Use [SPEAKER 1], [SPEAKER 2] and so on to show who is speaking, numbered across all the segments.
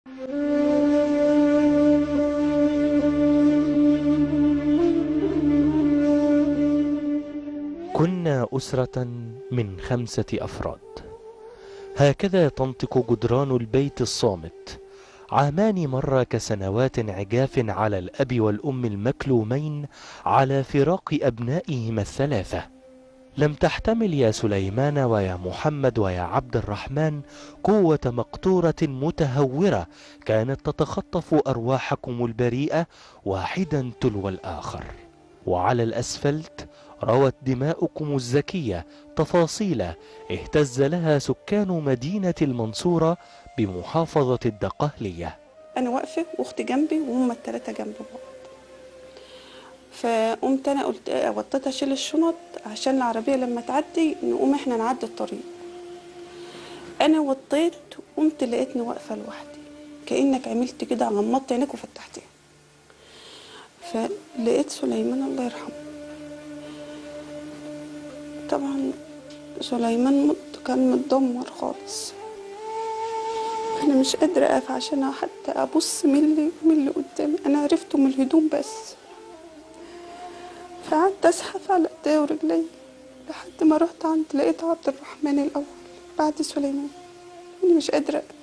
[SPEAKER 1] كنا أسرة من خمسة أفراد هكذا تنطق جدران البيت الصامت عامان مر كسنوات عجاف على الأب والأم المكلومين على فراق أبنائهما الثلاثة لم تحتمل يا سليمان ويا محمد ويا عبد الرحمن قوة مقطورة متهورة كانت تتخطف أرواحكم البريئة واحدا تلو الآخر وعلى الأسفلت روت دماؤكم الزكية تفاصيل اهتز لها سكان مدينة المنصورة بمحافظة الدقهلية
[SPEAKER 2] انا واقفه واختي جنبي وهما الثلاثه جنب بعض فقمت انا قلت وطيت اشيل الشنط عشان العربيه لما تعدي نقوم احنا نعدي الطريق انا وطيت قمت لقيتني واقفه لوحدي كانك عملت كده غمضت عينيك وفتحتيها فلقيت سليمان الله يرحمه طبعا سليمان مت- كان متدمر خالص انا مش قادره اقف عشان حتى ابص من اللي من اللي قدامي انا عرفته من الهدوم بس فقعدت اسحف على ايديا ورجلي لحد ما رحت عند لقيت عبد الرحمن الاول بعد سليمان انا مش قادره أقف.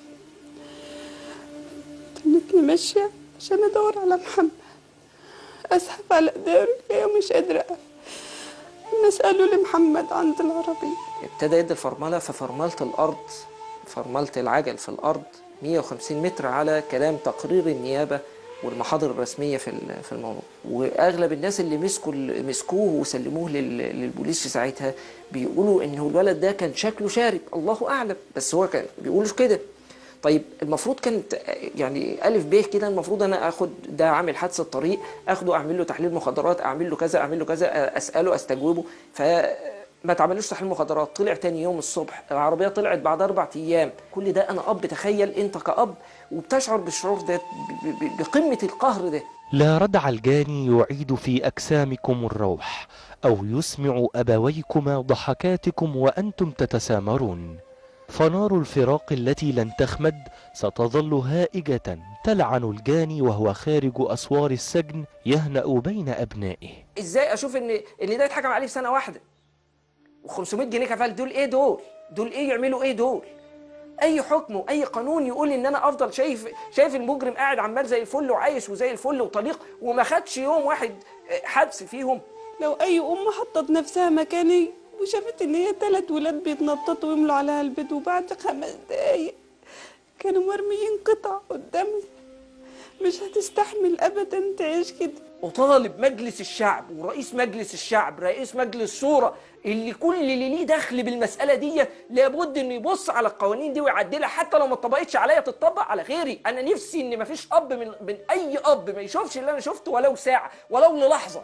[SPEAKER 2] تنتني ماشيه عشان ادور على محمد اسحف على ايديا ورجلي ومش قادره اقف الناس قالوا لي محمد عند العربيه
[SPEAKER 3] ابتدى يدي الفرملة ففرملة الأرض فرملة العجل في الأرض 150 متر على كلام تقرير النيابة والمحاضر الرسمية في ال- في الموضوع وأغلب الناس اللي مسكوا ال- مسكوه وسلموه لل- للبوليس في ساعتها بيقولوا إنه الولد ده كان شكله شارب الله أعلم بس هو كان بيقولوا كده طيب المفروض كانت يعني الف ب كده المفروض انا اخد ده عامل حادثه طريق اخده اعمل له تحليل مخدرات اعمل له كذا اعمل له كذا اساله استجوبه فما تعملوش تحليل مخدرات طلع تاني يوم الصبح العربيه طلعت بعد اربع ايام كل ده انا اب تخيل انت كاب وبتشعر بالشعور ده ب- ب- بقمه القهر ده
[SPEAKER 1] لا ردع الجاني يعيد في أجسامكم الروح أو يسمع أبويكما ضحكاتكم وأنتم تتسامرون فنار الفراق التي لن تخمد ستظل هائجة تلعن الجاني وهو خارج أسوار السجن يهنأ بين أبنائه
[SPEAKER 3] ازاي اشوف ان ان ده يتحكم عليه في سنه واحده و500 جنيه كفاله دول ايه دول دول ايه يعملوا ايه دول اي حكم واي قانون يقول ان انا افضل شايف شايف المجرم قاعد عمال زي الفل وعايش وزي الفل وطليق وما خدش يوم واحد آه، حبس فيهم
[SPEAKER 2] لو اي ام حطت نفسها مكاني وشافت ان هي ثلاث ولاد بيتنططوا ويملوا عليها البيت وبعد خمس دقايق كانوا مرميين قطع قدامي مش هتستحمل ابدا تعيش كده
[SPEAKER 3] وطالب مجلس الشعب ورئيس مجلس الشعب رئيس مجلس شورى اللي كل اللي ليه دخل بالمساله دي لابد انه يبص على القوانين دي ويعدلها حتى لو ما اتطبقتش عليا تتطبق على غيري انا نفسي ان مفيش اب من, من اي اب ما يشوفش اللي انا شفته ولو ساعه ولو للحظه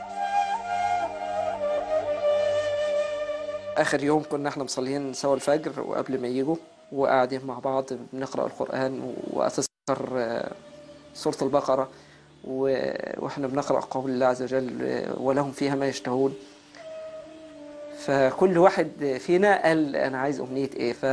[SPEAKER 3] اخر يوم كنا احنا مصليين سوا الفجر وقبل ما يجوا وقاعدين مع بعض بنقرا القران واتذكر آه، سوره البقره و- واحنا بنقرا قول الله عز وجل آه، ولهم فيها ما يشتهون فكل واحد فينا قال انا عايز امنيه ايه ف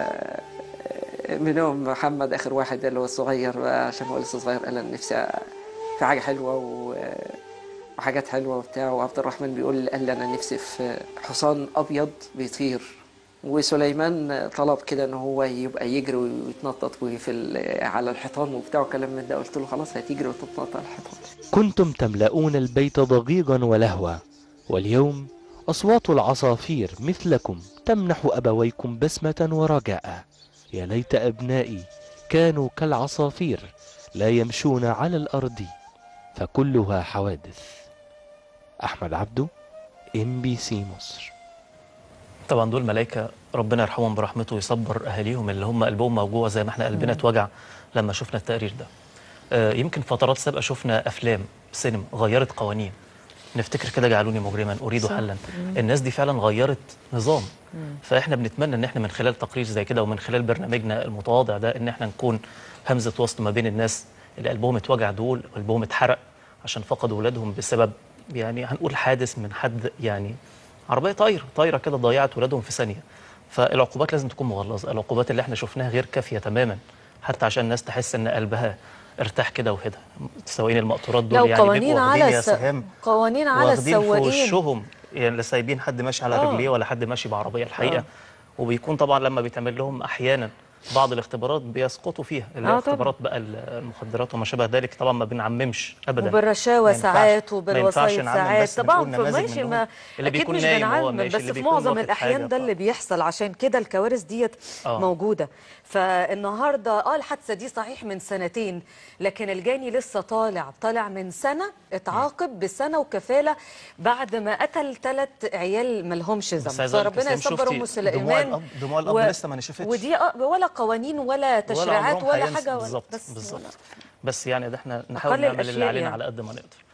[SPEAKER 3] منهم محمد اخر واحد اللي هو الصغير بقى عشان هو لسه صغير قال انا نفسي في حاجه حلوه و... وحاجات حلوه وبتاع وعبد الرحمن بيقول قال لي انا نفسي في حصان ابيض بيطير وسليمان طلب كده ان هو يبقى يجري ويتنطط في ال- على الحيطان وبتاع وكلام من ده قلت له خلاص هتجري وتتنطط على الحيطان
[SPEAKER 1] كنتم تملؤون البيت ضجيجا ولهوا واليوم أصوات العصافير مثلكم تمنح أبويكم بسمة ورجاء يا ليت أبنائي كانوا كالعصافير لا يمشون على الأرض فكلها حوادث أحمد عبده ام بي سي مصر
[SPEAKER 4] طبعا دول ملائكه ربنا يرحمهم برحمته ويصبر اهاليهم اللي هم قلبهم موجوع زي ما احنا قلبنا اتوجع لما شفنا التقرير ده آه، يمكن فترات سابقه شفنا افلام سينما غيرت قوانين نفتكر كده جعلوني مجرما اريد
[SPEAKER 5] صح.
[SPEAKER 4] حلا
[SPEAKER 5] مم.
[SPEAKER 4] الناس دي فعلا غيرت نظام
[SPEAKER 5] مم.
[SPEAKER 4] فاحنا بنتمنى ان احنا من خلال تقرير زي كده ومن خلال برنامجنا المتواضع ده ان احنا نكون همزه وسط ما بين الناس اللي قلبهم اتوجع دول قلبهم اتحرق عشان فقدوا ولادهم بسبب يعني هنقول حادث من حد يعني عربيه طايره طايره كده ضيعت ولادهم في ثانيه فالعقوبات لازم تكون مغلظه العقوبات اللي احنا شفناها غير كافيه تماما حتى عشان الناس تحس ان قلبها ارتاح كده وهدى سواقين المقطورات دول
[SPEAKER 5] لو
[SPEAKER 4] يعني
[SPEAKER 5] قوانين
[SPEAKER 4] بيبقوا واخدين
[SPEAKER 5] على
[SPEAKER 4] يا
[SPEAKER 5] الس...
[SPEAKER 4] سهام
[SPEAKER 5] قوانين على
[SPEAKER 4] واخدين في
[SPEAKER 5] السواقين
[SPEAKER 4] وشهم يعني لا سايبين حد ماشي على
[SPEAKER 5] آه.
[SPEAKER 4] رجليه ولا حد ماشي بعربيه الحقيقه
[SPEAKER 5] آه.
[SPEAKER 4] وبيكون طبعا لما بيتعمل لهم احيانا بعض الاختبارات بيسقطوا فيها اللي هي
[SPEAKER 5] آه طبعاً.
[SPEAKER 4] اختبارات بقى المخدرات وما شابه ذلك طبعا ما بنعممش ابدا
[SPEAKER 5] وبالرشاوى
[SPEAKER 4] ما ينفعش-
[SPEAKER 5] ساعات
[SPEAKER 4] ما
[SPEAKER 5] وبالوسائط
[SPEAKER 4] ينفعش نعمم
[SPEAKER 5] ساعات
[SPEAKER 4] بس
[SPEAKER 5] طبعا
[SPEAKER 4] بنقول نماذج
[SPEAKER 5] ماشي
[SPEAKER 4] منهم
[SPEAKER 5] ما
[SPEAKER 4] اللي
[SPEAKER 5] اكيد
[SPEAKER 4] بيكون
[SPEAKER 5] مش
[SPEAKER 4] نايم وهو
[SPEAKER 5] بنعمم
[SPEAKER 4] ماشي،
[SPEAKER 5] بس
[SPEAKER 4] اللي
[SPEAKER 5] في
[SPEAKER 4] بيكون
[SPEAKER 5] معظم
[SPEAKER 4] واخد
[SPEAKER 5] الاحيان
[SPEAKER 4] حاجة،
[SPEAKER 5] ده اللي بيحصل عشان كده الكوارث ديت
[SPEAKER 4] آه.
[SPEAKER 5] موجوده فالنهارده اه الحادثه دي صحيح من سنتين لكن الجاني لسه طالع طالع من سنه اتعاقب بسنه وكفاله بعد ما قتل ثلاث عيال ما لهمش
[SPEAKER 4] بس
[SPEAKER 5] ذنب
[SPEAKER 4] عايز أقول لك
[SPEAKER 5] فربنا
[SPEAKER 4] يا سلام،
[SPEAKER 5] يصبر
[SPEAKER 4] شفتي
[SPEAKER 5] ام
[SPEAKER 4] دموع
[SPEAKER 5] سليمان
[SPEAKER 4] الأب دموع الأب لسه ما نشفتش.
[SPEAKER 5] ودي آه ولا قوانين ولا تشريعات
[SPEAKER 4] عمرهم
[SPEAKER 5] ولا
[SPEAKER 4] هينسوا.
[SPEAKER 5] حاجه ولا
[SPEAKER 4] بالظبط
[SPEAKER 5] بس
[SPEAKER 4] بالظبط
[SPEAKER 5] ولا-
[SPEAKER 4] بس يعني ده احنا نحاول
[SPEAKER 5] أقل
[SPEAKER 4] نعمل اللي
[SPEAKER 5] الأشياء
[SPEAKER 4] علينا
[SPEAKER 5] يعني.
[SPEAKER 4] على قد ما نقدر